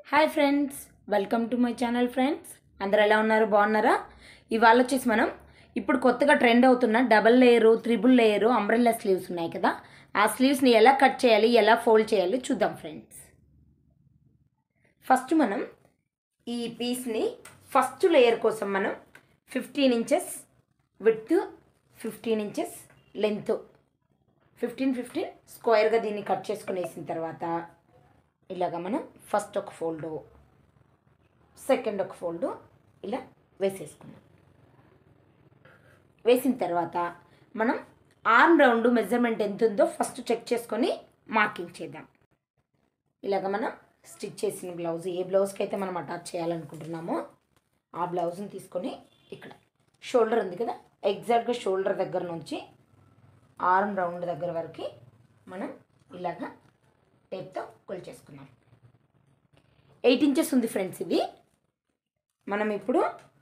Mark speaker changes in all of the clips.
Speaker 1: hi friends welcome to my channel friends అందరు ఎలా ఉన్నారు బాగున్నారా ఇవాళ వచ్చేసి మనం ఇప్పుడు కొత్తగా ట్రెండ్ అవుతున్న double layer triple layer umbrella sleeves ఉన్నాయి కదా ఆ స్లీవ్స్ని ఎలా కట్ చేయాలి ఎలా ఫోల్డ్ చేయాలి చూద్దాం ఫ్రెండ్స్ ఫస్ట్ మనం ఈ పీస్ని ఫస్ట్ లేయర్ కోసం మనం fifteen inches with fifteen inches length fifteen fifteen స్క్వేర్గా దీన్ని కట్ చేసుకుని వేసిన తర్వాత ఇలాగ మనం ఫస్ట్ ఒక ఫోల్డు సెకండ్ ఒక ఫోల్డు ఇలా వేసేసుకున్నాం వేసిన తర్వాత మనం ఆర్మ్ రౌండ్ మెజర్మెంట్ ఎంత ఉందో ఫస్ట్ చెక్ చేసుకొని మార్కింగ్ చేద్దాం ఇలాగ మనం స్టిచ్ చేసిన బ్లౌజ్ ఏ బ్లౌజ్కి అయితే మనం అటాచ్ చేయాలనుకుంటున్నామో ఆ బ్లౌజ్ని తీసుకొని ఇక్కడ షోల్డర్ ఉంది కదా ఎగ్జాక్ట్గా షోల్డర్ దగ్గర నుంచి ఆర్మ్ రౌండ్ దగ్గర వరకు మనం ఇలాగా టేప్తో కొలిచేసుకుందాం ఎయిట్ ఇంచెస్ ఉంది ఫ్రెండ్స్ ఇది మనం ఇప్పుడు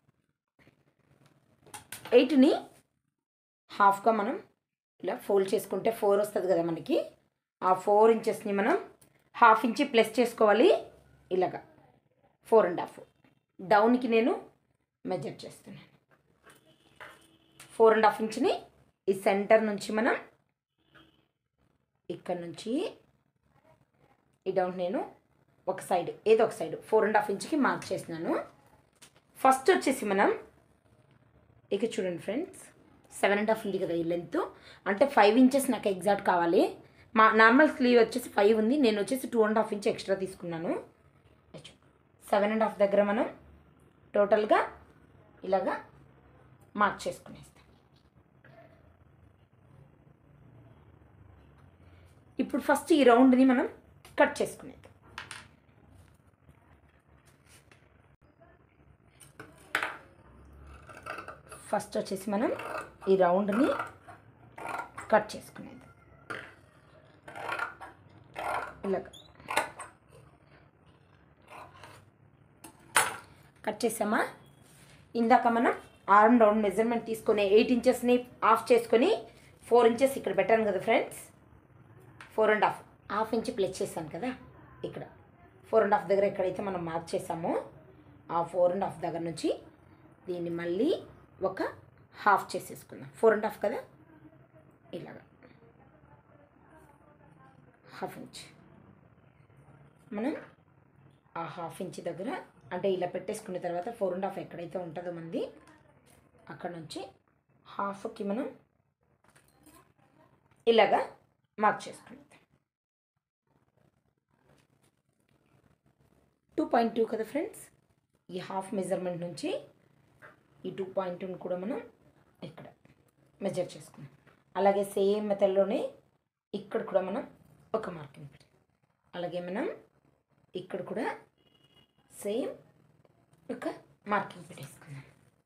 Speaker 1: ఎయిట్ని హాఫ్గా మనం ఇలా ఫోల్డ్ చేసుకుంటే ఫోర్ వస్తుంది కదా మనకి ఆ ఫోర్ ఇంచెస్ని మనం హాఫ్ ఇంచి ప్లస్ చేసుకోవాలి ఇలాగా ఫోర్ అండ్ హాఫ్ డౌన్కి నేను మెజర్ చేస్తున్నాను ఫోర్ అండ్ హాఫ్ ఇంచ్ని ఈ సెంటర్ నుంచి మనం ఇక్కడ నుంచి ఈ డౌన్ నేను ఒక సైడ్ ఏదో ఒక సైడ్ ఫోర్ అండ్ హాఫ్ ఇంచ్కి మార్క్ చేసినాను ఫస్ట్ వచ్చేసి మనం ఇక చూడండి ఫ్రెండ్స్ సెవెన్ అండ్ హాఫ్ ఉంది కదా ఈ లెంత్ అంటే ఫైవ్ ఇంచెస్ నాకు ఎగ్జాక్ట్ కావాలి మా నార్మల్ స్లీవ్ వచ్చేసి ఫైవ్ ఉంది నేను వచ్చేసి two and half inch extra తీసుకున్నాను సెవెన్ అండ్ హాఫ్ దగ్గర మనం టోటల్గా ఇలాగా మార్క్ చేసుకునేస్తాం ఇప్పుడు ఫస్ట్ ఈ రౌండ్ని మనం కట్ చేసుకునేది ఫస్ట్ వచ్చేసి మనం ఈ రౌండ్ని కట్ చేసుకునేది ఇలాగ కట్ చేసామా ఇందాక మనం ఆర్మ్ రౌండ్ మెజర్మెంట్ తీసుకొని ఎయిట్ ఇంచెస్ని ఆఫ్ చేసుకొని ఫోర్ ఇంచెస్ ఇక్కడ పెట్టాను కదా friends four and half half inch plus చేశాను కదా ఇక్కడ ఫోర్ అండ్ హాఫ్ దగ్గర ఎక్కడైతే మనం మార్క్ చేసామో ఆ ఫోర్ అండ్ హాఫ్ దగ్గర నుంచి దీన్ని మళ్ళీ ఒక హాఫ్ చేసేసుకుందాం ఫోర్ అండ్ హాఫ్ కదా ఇలాగా హాఫ్ ఇంచ్ మనం ఆ హాఫ్ ఇంచ్ దగ్గర అంటే ఇలా పెట్టేసుకున్న తర్వాత ఫోర్ అండ్ హాఫ్ ఎక్కడైతే ఉంటుందో మంది అక్కడ నుంచి హాఫ్కి మనం ఇలాగా మార్క్ చేసుకుంటాం టూ పాయింట్ టూ కదా ఫ్రెండ్స్ ఈ హాఫ్ మెజర్మెంట్ నుంచి ఈ టూ పాయింట్ టూని కూడా మనం ఇక్కడ మెజర్ చేసుకున్నాం అలాగే సేమ్ మెథడ్లోనే ఇక్కడ కూడా మనం ఒక మార్కింగ్ పెట్టాం అలాగే మనం ఇక్కడ కూడా సేమ్ ఒక మార్కింగ్ పెట్టేసుకుందాం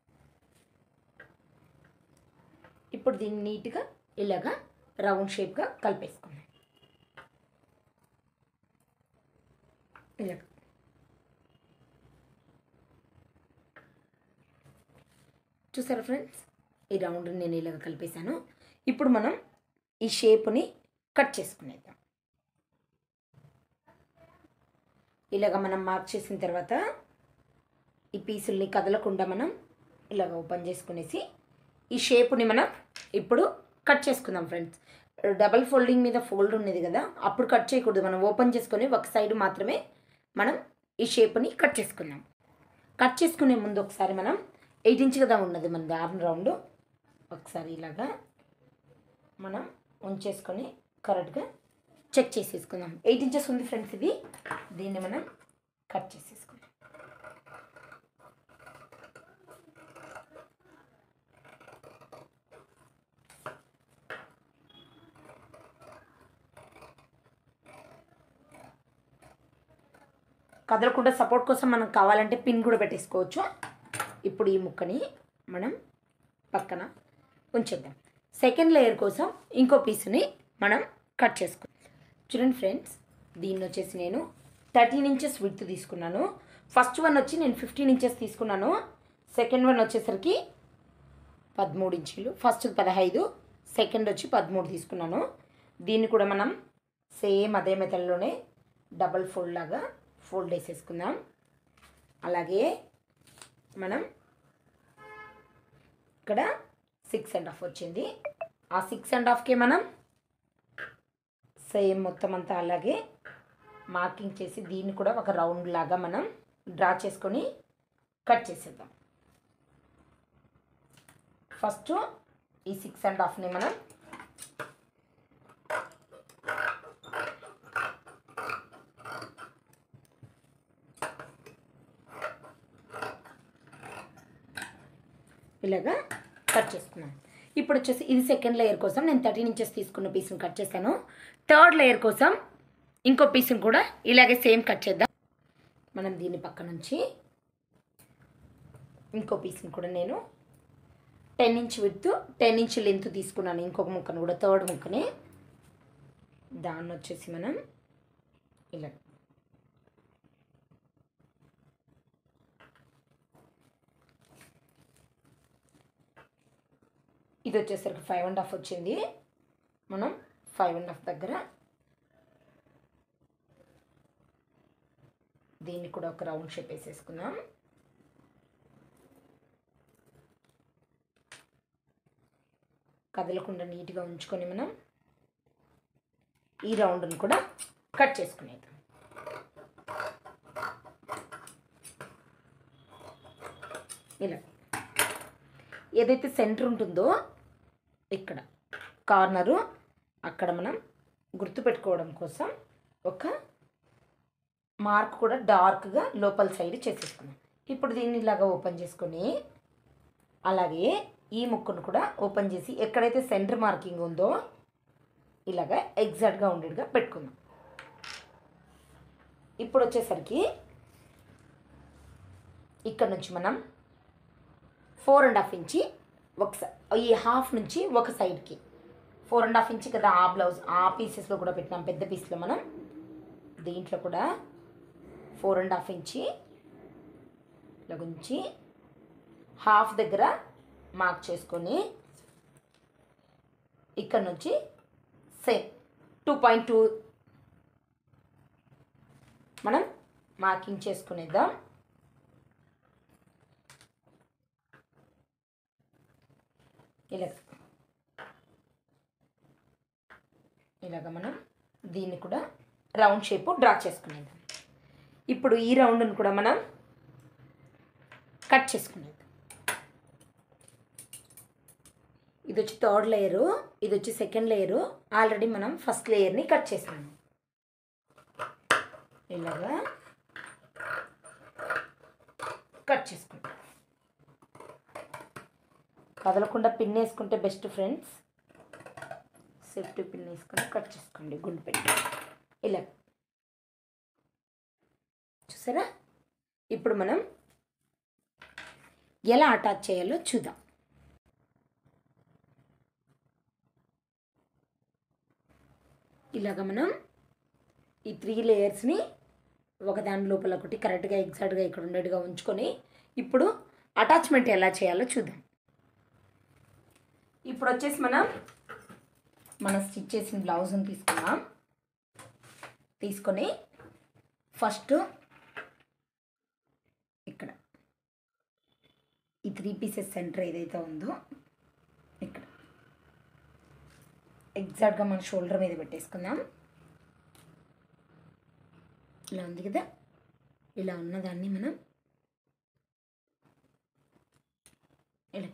Speaker 1: ఇప్పుడు దీన్ని నీట్గా ఇలాగా రౌండ్ షేప్గా కలిపేసుకున్నాం ఇలా చూసారా ఫ్రెండ్స్ ఈ రౌండ్ నేను ఇలాగ కలిపేశాను ఇప్పుడు మనం ఈ షేప్ని కట్ చేసుకునేద్దాం ఇలాగ మనం మార్క్ చేసిన తర్వాత ఈ పీసుల్ని కదలకుండా మనం ఇలాగ ఓపెన్ చేసుకునేసి ఈ షేప్ని మనం ఇప్పుడు కట్ చేసుకుందాం ఫ్రెండ్స్ డబల్ ఫోల్డింగ్ మీద ఫోల్డ్ ఉన్నది కదా అప్పుడు కట్ చేయకూడదు మనం ఓపెన్ చేసుకొని ఒక సైడ్ మాత్రమే మనం ఈ షేప్ని కట్ చేసుకుందాం కట్ చేసుకునే ముందు ఒకసారి మనం ఎయిట్ ఇంచ్ కదా ఉన్నది మన ఆర్మ్ రౌండ్ ఒకసారి ఇలాగా మనం ఉంచేసుకొని కరెక్ట్గా చెక్ చేసేసుకుందాం ఎయిట్ ఇంచెస్ ఉంది ఫ్రెండ్స్ ఇది దీన్ని మనం కట్ చేసేసుకుందాం కదలకుండా సపోర్ట్ కోసం మనకు కావాలంటే పిన్ కూడా పెట్టేసుకోవచ్చు ఇప్పుడు ఈ ముక్కని మనం పక్కన ఉంచేద్దాం సెకండ్ లేయర్ కోసం ఇంకో పీస్ని మనం కట్ చేసుకుందాం చూడండి ఫ్రెండ్స్ దీన్ని వచ్చేసి నేను థర్టీన్ ఇంచెస్ విడ్త్ తీసుకున్నాను ఫస్ట్ వన్ వచ్చి నేను ఫిఫ్టీన్ ఇంచెస్ తీసుకున్నాను సెకండ్ వన్ వచ్చేసరికి పదమూడు ఇంచులు ఫస్ట్ పదహైదు సెకండ్ వచ్చి పదమూడు తీసుకున్నాను దీన్ని కూడా మనం సేమ్ అదే మెథడ్లోనే డబల్ ఫోల్డ్ లాగా ఫోల్డ్ వేసేసుకుందాం అలాగే మనం ఇక్కడ సిక్స్ అండ్ హాఫ్ వచ్చింది ఆ సిక్స్ అండ్ హాఫ్కి మనం సేమ్ మొత్తం అంతా అలాగే మార్కింగ్ చేసి దీన్ని కూడా ఒక రౌండ్ లాగా మనం డ్రా చేసుకొని కట్ చేసేద్దాం ఫస్ట్ ఈ సిక్స్ అండ్ హాఫ్ని మనం ఇలాగా కట్ చేసుకున్నాం ఇప్పుడు వచ్చేసి ఇది సెకండ్ లేయర్ కోసం నేను థర్టీన్ ఇంచెస్ తీసుకున్న పీస్ని కట్ చేశాను థర్డ్ లేయర్ కోసం ఇంకో పీస్ని కూడా ఇలాగే సేమ్ కట్ చేద్దాం మనం దీని పక్క నుంచి ఇంకో పీస్ని కూడా నేను ten inch width ten inch length తీసుకున్నాను ఇంకొక ముక్కను కూడా థర్డ్ ముక్కని దాన్ని వచ్చేసి మనం ఇలా ఇది వచ్చేసరికి ఫైవ్ అండ్ హాఫ్ వచ్చింది మనం ఫైవ్ అండ్ హాఫ్ దగ్గర దీన్ని కూడా ఒక రౌండ్ షేప్ వేసేసుకుందాం కదలకుండా నీట్గా ఉంచుకొని మనం ఈ రౌండ్ని కూడా కట్ చేసుకునేద్దాం ఇలా ఏదైతే సెంటర్ ఉంటుందో ఇక్కడ కార్నరు అక్కడ మనం గుర్తుపెట్టుకోవడం కోసం ఒక మార్క్ కూడా డార్క్గా లోపల సైడ్ చేసేసుకున్నాం ఇప్పుడు దీన్ని ఇలాగా ఓపెన్ చేసుకొని అలాగే ఈ ముక్కను కూడా ఓపెన్ చేసి ఎక్కడైతే సెంటర్ మార్కింగ్ ఉందో ఇలాగా ఎగ్జాక్ట్గా ఉండేట్టుగా పెట్టుకుందాం ఇప్పుడు వచ్చేసరికి ఇక్కడ నుంచి మనం ఫోర్ అండ్ హాఫ్ ఇంచి ఒక సై- ఈ హాఫ్ నుంచి ఒక సైడ్కి ఫోర్ అండ్ హాఫ్ ఇంచి కదా ఆ బ్లౌజ్ ఆ పీసెస్లో కూడా పెట్టినాం పెద్ద పీస్లో మనం దీంట్లో కూడా ఫోర్ అండ్ హాఫ్ ఇంచి ఇలా ఉంచి హాఫ్ దగ్గర మార్క్ చేసుకొని ఇక్కడ నుంచి సేమ్ టూ పాయింట్ టూ మనం మార్కింగ్ చేసుకునేద్దాం ఇలాగ ఇలాగ మనం దీన్ని కూడా రౌండ్ షేప్ డ్రా చేసుకునేద్దాం ఇప్పుడు ఈ రౌండ్ని కూడా మనం కట్ చేసుకునేద్దాం ఇది వచ్చి థర్డ్ లేయరు ఇది వచ్చి సెకండ్ లేయరు ఆల్రెడీ మనం ఫస్ట్ లేయర్ని కట్ చేసాము ఇలాగా కట్ చేసుకుంటాం కదలకుండా పిన్ వేసుకుంటే బెస్ట్ ఫ్రెండ్స్ సేఫ్టీ పిన్ వేసుకొని కట్ చేసుకోండి గుండు పెట్టి ఇలా చూసారా ఇప్పుడు మనం ఎలా అటాచ్ చేయాలో చూద్దాం ఇలాగ మనం ఈ త్రీ లేయర్స్ని ఒకదాని లోపల ఒకటి కరెక్ట్గా ఎగ్జాక్ట్గా ఇక్కడ ఉండేట్టుగా ఉంచుకొని ఇప్పుడు అటాచ్మెంట్ ఎలా చేయాలో చూద్దాం ఇప్పుడు వచ్చేసి మనం మన స్టిచ్ చేసిన బ్లౌజ్ని తీసుకున్నాం తీసుకొని ఫస్ట్ ఇక్కడ ఈ త్రీ పీసెస్ సెంటర్ ఏదైతే ఉందో ఇక్కడ ఎగ్జాక్ట్గా మన షోల్డర్ మీద పెట్టేసుకుందాం ఇలా ఉంది కదా ఇలా ఉన్నదాన్ని మనం ఇలా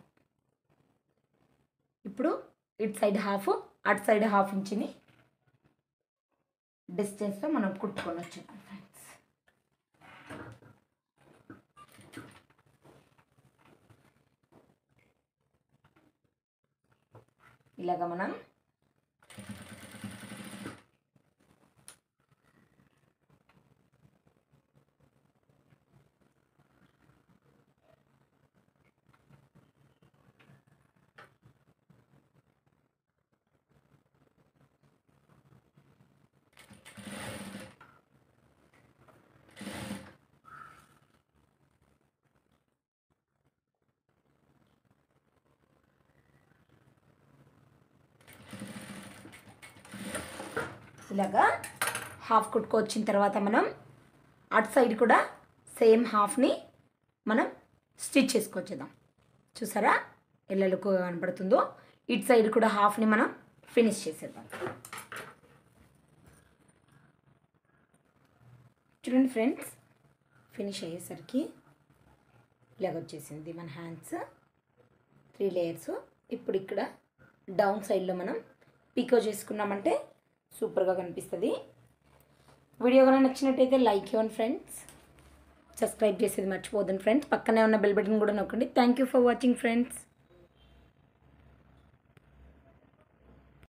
Speaker 1: ఇప్పుడు ఇటు సైడ్ హాఫ్ అటు సైడ్ హాఫ్ ఇంచుని డిస్టెన్స్లో మనం కుట్టుకొని వచ్చాం ఫ్రెండ్స్ ఇలాగ మనం ఇలాగా హాఫ్ కుట్టుకు వచ్చిన తర్వాత మనం అటు సైడ్ కూడా సేమ్ హాఫ్ని మనం స్టిచ్ చేసుకొచ్చేద్దాం చూసారా ఎలా లుక్ కనపడుతుందో ఇటు సైడ్ కూడా హాఫ్ని మనం ఫినిష్ చేసేద్దాం చూడండి ఫ్రెండ్స్ ఫినిష్ అయ్యేసరికి ఇలాగ వచ్చేసింది మన హ్యాండ్స్ త్రీ లేయర్స్ ఇప్పుడు ఇక్కడ డౌన్ సైడ్లో మనం పీకో చేసుకున్నామంటే సూపర్గా కనిపిస్తుంది వీడియో కనుక నచ్చినట్టయితే లైక్ ఇవ్వండి ఫ్రెండ్స్ సబ్స్క్రైబ్ చేసేది మర్చిపోదండి ఫ్రెండ్స్ పక్కనే ఉన్న బెల్ బటన్ కూడా నొక్కండి thank you for watching friends